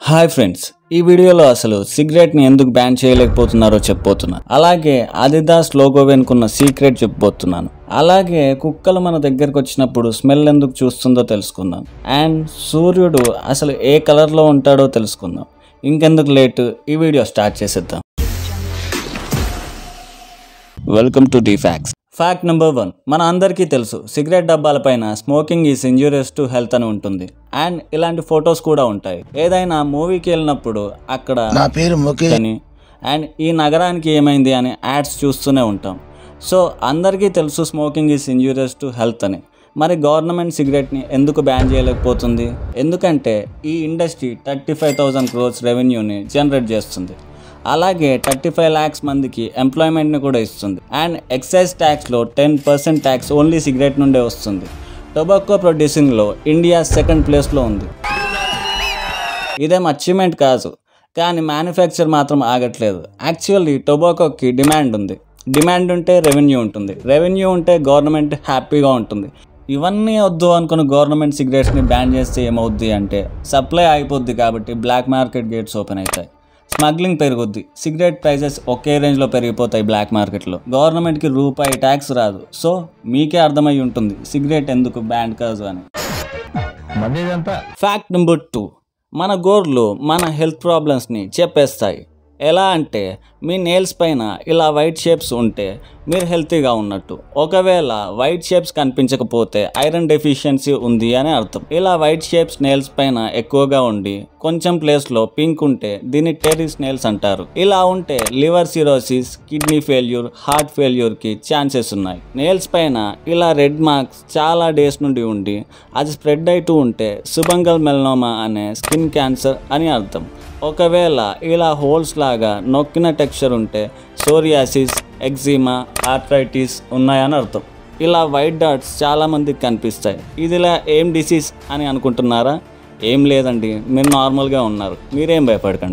hi friends ఈ వీడియోలో అసలు సిగరెట్ ని ఎందుకు బ్యాన్ చేయలేకపోతున్నారో చెప్పబోతున్నాను అలాగే ఆదిదాస్ లోగో వెనుకున్న సీక్రెట్ చెప్పబోతున్నాను అలాగే కుక్కలు మన దగ్గరకు వచ్చినప్పుడు స్మెల్ ఎందుకు చూస్తుందో తెలుసుకుందాం అండ్ సూర్యుడు అసలు ఏ కలర్లో ఉంటాడో తెలుసుకుందాం ఇంకెందుకు లేటు ఈ వీడియో స్టార్ట్ చేసేద్దాం welcome to the facts fact number one మన అందరికీ తెలుసు సిగరెట్ డబ్బాలపైన smoking is injurious to health అని ఉంటుంది అండ్ ఇలాంటి ఫొటోస్ కూడా ఉంటాయి ఏదైనా మూవీకి వెళ్ళినప్పుడు అక్కడ నా పేరు ముఖేష్ అని అండ్ ఈ నగరానికి ఏమైంది అని యాడ్స్ చూస్తూనే ఉంటాం సో అందరికీ తెలుసు smoking is injurious to health అని మరి గవర్నమెంట్ సిగరెట్ని ఎందుకు బ్యాన్ చేయలేకపోతుంది ఎందుకంటే ఈ industry thirty five thousand crores రెవెన్యూని జనరేట్ చేస్తుంది అలాగే థర్టీ ఫైవ్ ల్యాక్స్ మందికి ఎంప్లాయ్మెంట్ని కూడా ఇస్తుంది అండ్ ఎక్సైజ్ ట్యాక్స్లో ten percent tax only cigarette నుండే వస్తుంది టొబాకో ప్రొడ్యూసింగ్లో ఇండియా సెకండ్ ప్లేస్లో ఉంది ఇదేం అచీవ్మెంట్ కాదు కానీ మ్యానుఫ్యాక్చర్ మాత్రం ఆగట్లేదు యాక్చువల్లీ టొబాకోకి డిమాండ్ ఉంది డిమాండ్ ఉంటే రెవెన్యూ ఉంటుంది రెవెన్యూ ఉంటే గవర్నమెంట్ హ్యాపీగా ఉంటుంది ఇవన్నీ వద్దు అనుకుని గవర్నమెంట్ సిగరెట్స్ని బ్యాన్ చేస్తే ఏమవుద్ది అంటే సప్లై అయిపోద్ది కాబట్టి బ్లాక్ మార్కెట్ గేట్స్ ఓపెన్ అవుతాయి స్మగ్లింగ్ పెరుగుద్ది సిగరెట్ ప్రైసెస్ ఒకే రేంజ్లో పెరిగిపోతాయి బ్లాక్ మార్కెట్లో గవర్నమెంట్కి రూపాయి ట్యాక్స్ రాదు సో మీకే అర్థమై ఉంటుంది సిగరెట్ ఎందుకు బ్యాన్ కాదు అని ఫ్యాక్ట్ నెంబర్ టూ మన గోర్లు మన హెల్త్ ప్రాబ్లమ్స్ని చెప్పేస్తాయి ఎలా అంటే మీ నేల్స్ పైన ఇలా వైట్ షేప్స్ ఉంటే మీరు హెల్తీగా ఉన్నట్టు ఒకవేళ వైట్ షేప్స్ కనిపించకపోతే ఐరన్ డెఫిషియన్సీ ఉంది అని అర్థం ఇలా వైట్ షేప్స్ నేల్స్ పైన ఎక్కువగా ఉండి కొంచెం ప్లేస్లో పింక్ ఉంటే దీన్ని టెరిస్ నేల్స్ అంటారు ఇలా ఉంటే liver cirrhosis kidney failure heart ఫెయిల్యూర్కి ఛాన్సెస్ ఉన్నాయి నేల్స్ పైన ఇలా రెడ్ మార్క్స్ చాలా డేస్ నుండి ఉండి అది స్ప్రెడ్ అవుతూ ఉంటే సుబంగల్ మెల్నోమా అనే స్కిన్ క్యాన్సర్ అని అర్థం ఒకవేళ ఇలా హోల్స్ లాగా నొక్కిన టెక్స్చర్ ఉంటే సోరియాసిస్ ఎగ్జిమా ఆర్థరైటిస్ ఉన్నాయని అర్థం ఇలా వైట్ డాట్స్ చాలా మందికి కనిపిస్తాయి ఇదిలా ఏం డిసీజ్ అని అనుకుంటున్నారా ఏం లేదండి మీరు నార్మల్గా ఉన్నారు మీరేం భయపడకండి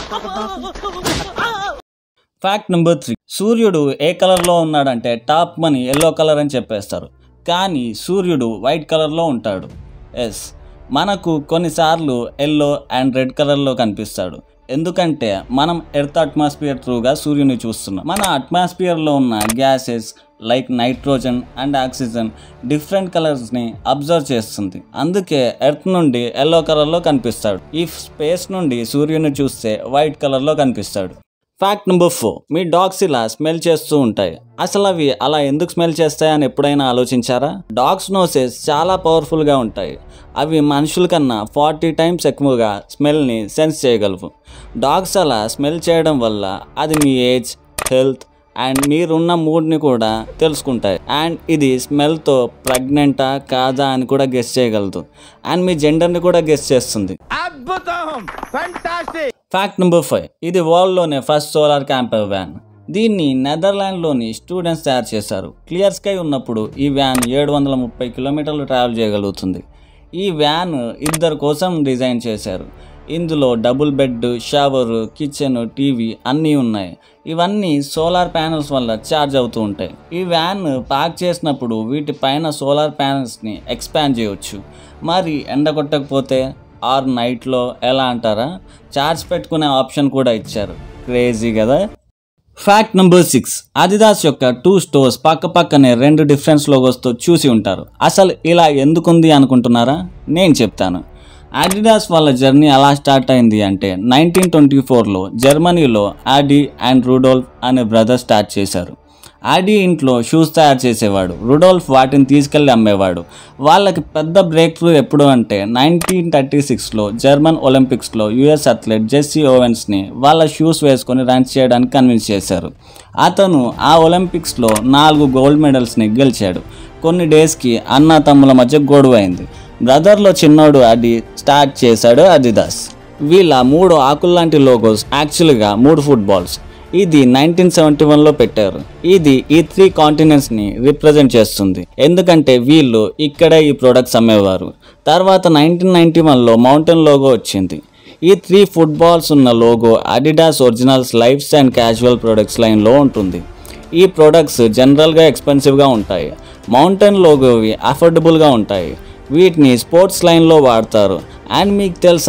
ఫ్యాక్ట్ నెంబర్ త్రీ సూర్యుడు ఏ కలర్లో ఉన్నాడంటే టాప్ మనీ ఎల్లో కలర్ అని చెప్పేస్తారు కానీ సూర్యుడు వైట్ కలర్లో ఉంటాడు ఎస్ మనకు కొన్నిసార్లు ఎల్లో అండ్ రెడ్ కలర్లో కనిపిస్తాడు ఎందుకంటే మనం ఎర్త్ అట్మాస్ఫియర్ త్రూగా సూర్యుని చూస్తున్నాం మన అట్మాస్ఫియర్లో ఉన్న gases like nitrogen and oxygen different కలర్స్ని అబ్జర్వ్ చేస్తుంది అందుకే ఎర్త్ నుండి ఎల్లో కలర్లో కనిపిస్తాడు ఈ స్పేస్ నుండి సూర్యుని చూస్తే వైట్ కలర్లో కనిపిస్తాడు ఫ్యాక్ట్ నెంబర్ ఫోర్ మీ డాగ్స్ ఇలా స్మెల్ చేస్తూ ఉంటాయి అసలు అవి అలా ఎందుకు స్మెల్ చేస్తాయని ఎప్పుడైనా ఆలోచించారా డాగ్స్ నోసెస్ చాలా పవర్ఫుల్గా ఉంటాయి అవి మనుషుల కన్నా ఫార్టీ టైమ్స్ ఎక్కువగా స్మెల్ని సెన్స్ చేయగలవు డాగ్స్ అలా స్మెల్ చేయడం వల్ల అది మీ ఏజ్ హెల్త్ అండ్ మీరున్న మూడ్ని కూడా తెలుసుకుంటాయి అండ్ ఇది స్మెల్తో ప్రెగ్నెంటా కాదా అని కూడా గెస్ చేయగలదు అండ్ మీ జెండర్ని కూడా గెస్ చేస్తుంది అద్భుతం ఫంటాస్టిక్ ఫ్యాక్ట్ నెంబర్ ఫైవ్ ఇది వరల్డ్లోనే ఫస్ట్ సోలార్ క్యాంపర్ వ్యాన్ దీన్ని నెదర్లాండ్లోని స్టూడెంట్స్ తయారు చేశారు క్లియర్ స్కై ఉన్నప్పుడు ఈ వ్యాన్ ఏడు వందల ముప్పై కిలోమీటర్లు ట్రావెల్ చేయగలుగుతుంది ఈ వ్యాన్ ఇద్దరు కోసం డిజైన్ చేశారు ఇందులో double bed shower kitchen TV అన్నీ ఉన్నాయి ఇవన్నీ సోలార్ ప్యానల్స్ వల్ల ఛార్జ్ అవుతూ ఉంటాయి ఈ వ్యాన్ పార్క్ చేసినప్పుడు వీటి పైన సోలార్ ప్యానల్స్ని ఎక్స్పాండ్ చేయవచ్చు మరి ఎండ కొట్టకపోతే ఆర్ నైట్లో ఎలా అంటారా ఛార్జ్ పెట్టుకునే ఆప్షన్ కూడా ఇచ్చారు క్రేజీ కదా ఫ్యాక్ట్ నెంబర్ సిక్స్ అదిదాస్ యొక్క టూ స్టోర్స్ పక్క పక్కనే రెండు డిఫరెన్స్ లోగోస్తో చూసి ఉంటారు అసలు ఇలా ఎందుకుంది అనుకుంటున్నారా నేను చెప్తాను అడిడాస్ వాళ్ళ జర్నీ ఎలా స్టార్ట్ అయింది అంటే నైన్టీన్ ట్వంటీ ఫోర్లో జర్మనీలో ఆడి అండ్ రూడోల్ఫ్ అనే బ్రదర్ స్టార్ట్ చేశారు ఆడి ఇంట్లో షూస్ తయారు చేసేవాడు రుడోల్ఫ్ వాటిని తీసుకెళ్ళి అమ్మేవాడు వాళ్ళకి పెద్ద బ్రేక్ త్రూ ఎప్పుడు అంటే నైన్టీన్ థర్టీ సిక్స్లో జర్మన్ ఒలింపిక్స్లో యుఎస్ అథ్లెట్ జెస్సీ ఓవెన్స్ని వాళ్ళ షూస్ వేసుకొని రన్ చేయడానికి కన్విన్స్ చేశారు అతను ఆ ఒలింపిక్స్లో నాలుగు గోల్డ్ మెడల్స్ని గెలిచాడు కొన్ని డేస్కి అన్న తమ్ముల మధ్య గొడవ అయింది బ్రదర్లో చిన్నోడు అది స్టార్ట్ చేశాడు అదిదాస్ వీళ్ళ మూడు ఆకుల్లాంటి లోగోస్ యాక్చువల్గా మూడు ఫుట్బాల్స్ ఇది నైన్టీన్ సెవెంటీ వన్లో పెట్టారు ఇది ఈ త్రీ కాంటినెంట్స్ని రిప్రజెంట్ చేస్తుంది ఎందుకంటే వీళ్ళు ఇక్కడే ఈ ప్రొడక్ట్స్ అమ్మేవారు తర్వాత నైన్టీన్ నైన్టీ వన్లో మౌంటైన్ లోగో వచ్చింది ఈ త్రీ ఫుట్బాల్స్ ఉన్న logo Adidas originals lifes and casual products లైన్లో ఉంటుంది ఈ ప్రొడక్ట్స్ జనరల్గా ఎక్స్పెన్సివ్గా ఉంటాయి మౌంటైన్ లోగోవి అఫోర్డబుల్గా ఉంటాయి వీటిని స్పోర్ట్స్ లైన్లో వాడతారు అండ్ మీకు తెలుసా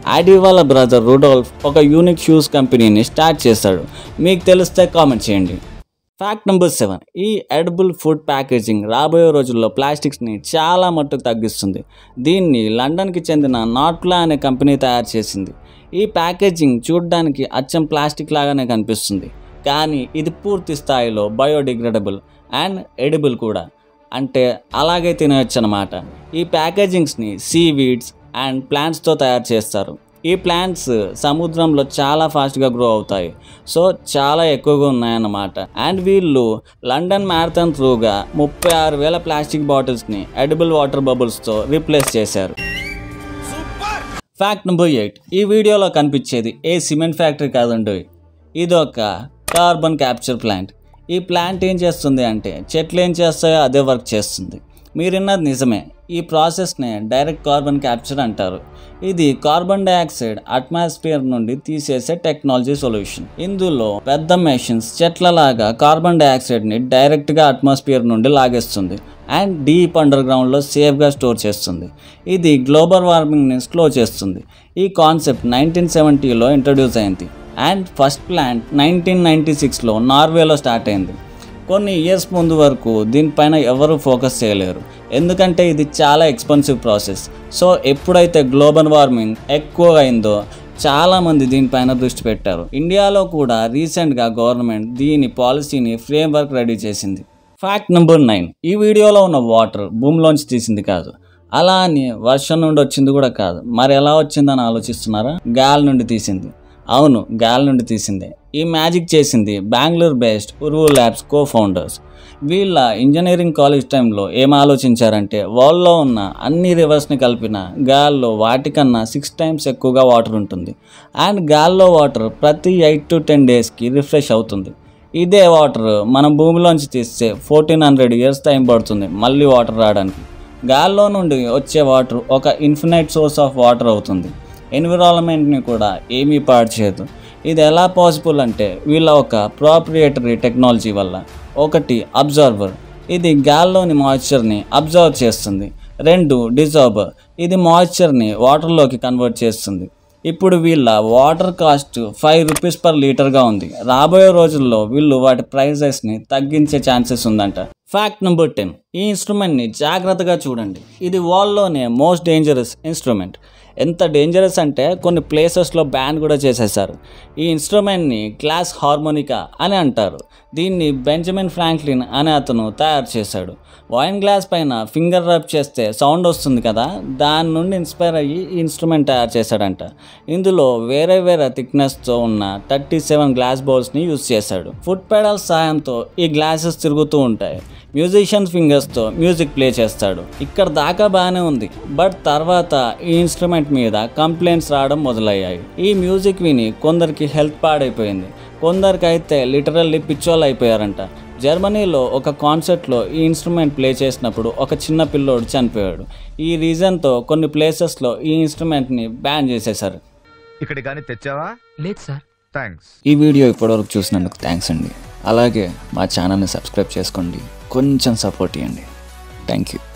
ఆడి వాళ్ళ బ్రదర్ రుడోల్ఫ్ ఒక యూనిక్ షూస్ కంపెనీని స్టార్ట్ చేశాడు మీకు తెలిస్తే కామెంట్ చేయండి ఫ్యాక్ట్ నెంబర్ సెవెన్ ఈ ఎడబుల్ ఫుడ్ ప్యాకేజింగ్ రాబోయే రోజుల్లో ప్లాస్టిక్స్ని చాలా మట్టుకు తగ్గిస్తుంది దీన్ని లండన్కి చెందిన నాట్లా అనే కంపెనీ తయారు చేసింది ఈ ప్యాకేజింగ్ చూడడానికి అచ్చం ప్లాస్టిక్ లాగానే కనిపిస్తుంది కానీ ఇది పూర్తి స్థాయిలో బయోడిగ్రేడబుల్ అండ్ ఎడిబుల్ కూడా అంటే అలాగే తినవచ్చు అనమాట ఈ ప్యాకేజింగ్స్ని సీవీడ్స్ అండ్ ప్లాంట్స్తో తయారు చేస్తారు ఈ ప్లాంట్స్ సముద్రంలో చాలా ఫాస్ట్గా గ్రో అవుతాయి సో చాలా ఎక్కువగా ఉన్నాయన్నమాట అండ్ వీళ్ళు లండన్ మ్యారథాన్ త్రూగా ముప్పై ఆరు వేల ప్లాస్టిక్ బాటిల్స్ని ఎడిబుల్ వాటర్ బబుల్స్తో రీప్లేస్ చేశారు ఫ్యాక్ట్ నెంబర్ ఎయిట్ ఈ వీడియోలో కనిపించేది ఏ సిమెంట్ ఫ్యాక్టరీ కాదండి ఇది ఒక కార్బన్ క్యాప్చర్ ప్లాంట్ ఈ ప్లాంట్ ఏం చేస్తుంది అంటే చెట్లు ఏం చేస్తాయో అదే వర్క్ చేస్తుంది మీరున్నది నిజమే ఈ ప్రాసెస్నే డైరెక్ట్ కార్బన్ క్యాప్చర్ అంటారు ఇది కార్బన్ డైఆక్సైడ్ అట్మాస్ఫియర్ నుండి తీసేసే టెక్నాలజీ సొల్యూషన్ ఇందులో పెద్ద మెషిన్స్ చెట్లలాగా కార్బన్ డైఆక్సైడ్ని డైరెక్ట్గా అట్మాస్ఫియర్ నుండి లాగేస్తుంది అండ్ డీప్ అండర్ గ్రౌండ్లో సేఫ్గా స్టోర్ చేస్తుంది ఇది గ్లోబల్ వార్మింగ్ని స్లో చేస్తుంది ఈ కాన్సెప్ట్ నైన్టీన్ సెవెంటీలో ఇంట్రడ్యూస్ అయింది and first plant nineteen ninety సిక్స్లో నార్వేలో స్టార్ట్ అయింది కొన్ని ఇయర్స్ ముందు వరకు దీనిపైన ఎవరు ఫోకస్ చేయలేరు ఎందుకంటే ఇది చాలా ఎక్స్పెన్సివ్ ప్రాసెస్ సో ఎప్పుడైతే గ్లోబల్ వార్మింగ్ ఎక్కువ అయిందో చాలామంది దీనిపైన దృష్టి పెట్టారు ఇండియాలో కూడా రీసెంట్గా గవర్నమెంట్ దీని పాలసీని ఫ్రేమ్వర్క్ రెడీ చేసింది ఫ్యాక్ట్ నెంబర్ నైన్ ఈ వీడియోలో ఉన్న వాటర్ భూమిలోంచి తీసింది కాదు అలా అని వర్షం నుండి వచ్చింది కూడా కాదు మరి ఎలా వచ్చిందని ఆలోచిస్తున్నారా గాలి నుండి తీసింది అవును గాలి నుండి తీసిందే ఈ మ్యాజిక్ చేసింది Bengaluru based Uravu labs co founders వీళ్ళ ఇంజనీరింగ్ కాలేజ్ టైంలో ఏం ఆలోచించారంటే వరల్డ్లో ఉన్న అన్ని రివర్స్ని కలిపిన గాల్లో వాటికన్నా సిక్స్ టైమ్స్ ఎక్కువగా వాటర్ ఉంటుంది అండ్ గాల్లో వాటర్ ప్రతి ఎయిట్ టు టెన్ డేస్కి రిఫ్రెష్ అవుతుంది ఇదే వాటర్ మనం భూమిలోంచి తీస్తే ఫోర్టీన్ హండ్రెడ్ ఇయర్స్ టైం పడుతుంది మళ్ళీ వాటర్ రావడానికి గాల్లో నుండి వచ్చే వాటర్ ఒక ఇన్ఫినైట్ సోర్స్ ఆఫ్ వాటర్ అవుతుంది ఎన్విరాన్మెంట్ని కూడా ఏమీ పాడు చేయదు ఇది ఎలా పాసిబుల్ అంటే వీళ్ళ ఒక ప్రాప్రియేటరీ టెక్నాలజీ వల్ల ఒకటి అబ్జర్వర్ ఇది గాల్లోని మాయిశ్చర్ని అబ్జర్వ్ చేస్తుంది రెండు డిజార్బర్ ఇది మాయిశ్చర్ని వాటర్లోకి కన్వర్ట్ చేస్తుంది ఇప్పుడు వీళ్ళ water cost five rupees per లీటర్గా ఉంది రాబోయే రోజుల్లో వీళ్ళు వాటి ప్రైజెస్ని తగ్గించే ఛాన్సెస్ ఉందంట ఫ్యాక్ట్ నెంబర్ టెన్ ఈ ఇన్స్ట్రుమెంట్ని జాగ్రత్తగా చూడండి ఇది వాల్లోనే మోస్ట్ డేంజరస్ ఇన్స్ట్రుమెంట్ ఎంత డేంజరస్ అంటే కొన్ని ప్లేసెస్లో బ్యాన్ కూడా చేసేసారు ఈ ఇన్స్ట్రుమెంట్ని క్లాస్ హార్మోనికా అని అంటారు దీన్ని బెంజమిన్ ఫ్రాంక్లిన్ అనే అతను తయారు చేశాడు వైన్ గ్లాస్ పైన ఫింగర్ రబ్ చేస్తే సౌండ్ వస్తుంది కదా దాని నుండి ఇన్స్పైర్ అయ్యి ఈ ఇన్స్ట్రుమెంట్ తయారు చేశాడంట ఇందులో వేరే వేరే థిక్నెస్తో ఉన్న థర్టీ సెవెన్ గ్లాస్ బౌల్స్ని యూజ్ చేశాడు ఫుట్ పెడల్స్ సాయంతో ఈ గ్లాసెస్ తిరుగుతూ ఉంటాయి మ్యూజిషియన్స్ ఫింగర్స్తో మ్యూజిక్ ప్లే చేస్తాడు ఇక్కడ దాకా బాగానే ఉంది బట్ తర్వాత ఈ ఇన్స్ట్రుమెంట్ మీద కంప్లైంట్స్ రావడం మొదలయ్యాయి ఈ మ్యూజిక్ విని కొందరికి హెల్త్ పాడైపోయింది కొందరికైతే లిటరల్లీ పిచ్చోళ్ళు అయిపోయారంట జర్మనీలో ఒక కాన్సర్ట్లో ఈ ఇన్స్ట్రుమెంట్ ప్లే చేసినప్పుడు ఒక చిన్న పిల్లోడు చనిపోయాడు ఈ రీజన్తో కొన్ని ప్లేసెస్లో ఈ ఇన్స్ట్రుమెంట్ని బ్యాన్ చేసేశారు ఇక్కడ కానీ తెచ్చావా లేదు సార్ థ్యాంక్స్ ఈ వీడియో ఇప్పటివరకు చూసినందుకు థ్యాంక్స్ అండి అలాగే మా ఛానల్ని సబ్స్క్రైబ్ చేసుకోండి కొంచెం సపోర్ట్ ఇవ్వండి థ్యాంక్ యూ